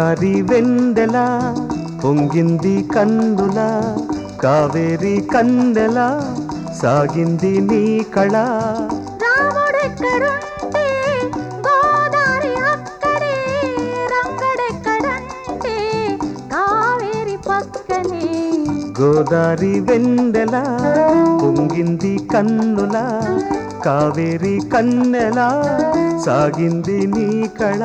గోదారి వెందెల పొంగింది కన్నుల కావేరి కన్నెల సాగింది నీ కళ రాముడెక్కడుంటే గోదారి అక్కడే రంగడెక్కడంటే కావేరి పక్కనే గోదారి వెందెల పొంగింది కన్నుల కావేరి కన్నెల సాగింది నీ కళ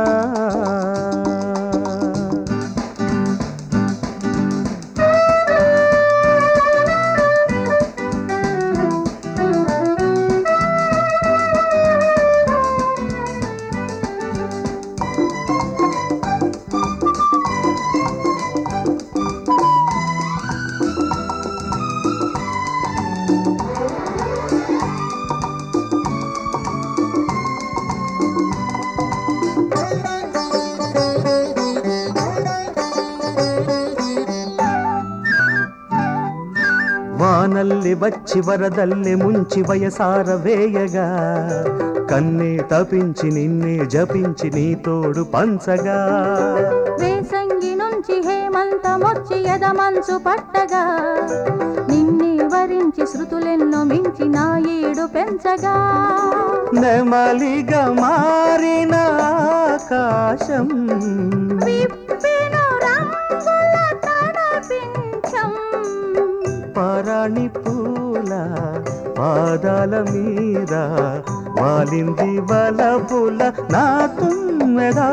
వానల్లి వచ్చి వరదల్లి ముంచి వయసార వేయగా కన్నే తపించి నిన్నే జపించి నీ తోడు పంచగా వేసంగి నుంచి హేమంతమొచ్చి ఎదమంచు పట్టగా నిన్నే వరించి శృతులెన్నో మించి నా ఏడు పెంచగా నెమలిగా మారిన ఆకాశం విప్పెను రంగుల తడపించం పరాణి పూల పాదాల మీద వాలింది వలపుల నా తుమ్మెదా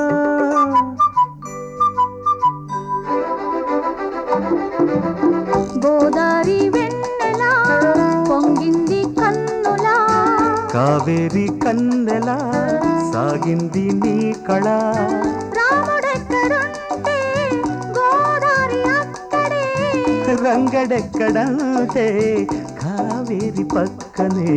గోదారి వెన్నెల పొంగింది కన్నులా కావేరి కన్నెల సాగింది నీ కళ రాముడెక్కడుంటే గోదారి అక్కడే రంగడెక్కడంటే కావేరి పక్కనే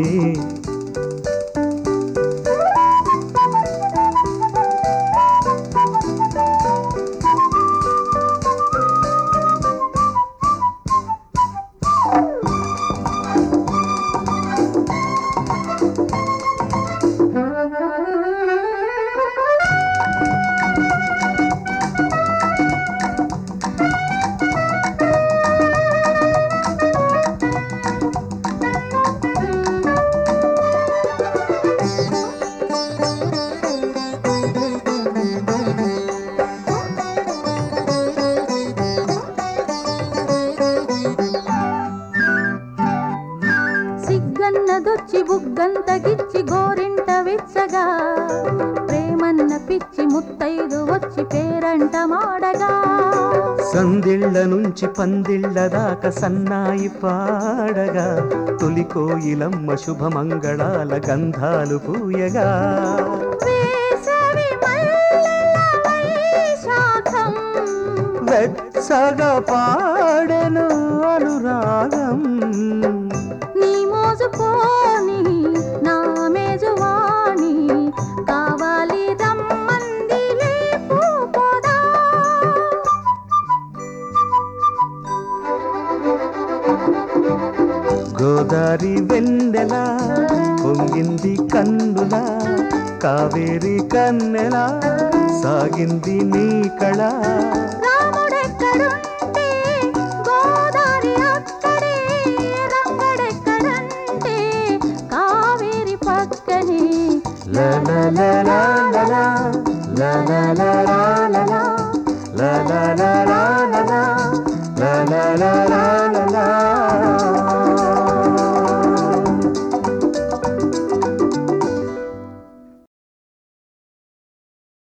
సిగ్గన్నదొచ్చి బుగ్గంతగిచ్చి గోరింట విచ్చగా ప్రేమన్న పిచ్చి ముత్తైదు వచ్చి పేరంట మాడగా సందిళ్ళ నుంచి పందిళ్ళ దాకా సన్నాయి పాడగా తొలి కోయిలమ్మ శుభమంగళాల గంధాలు పూయగా వేసవి మల్లెల వైశాఖం వెచ్చగా పాడెను అనురాగం నీ మోజు పోని నా మేజువాణి కావాలి రమ్మంది లేపు పోదా గోదారి వెన్నెల పొంగింది కన్నుల కావేరి కన్నెల సాగింది నీ కళ రాముడెక్కడుంటే గోదారి అక్కడే రంగడెక్కడంటే కావేరి పక్కనే ల ల ల ల ల ల ల ల ల ల ల ల ల ల ల ల ల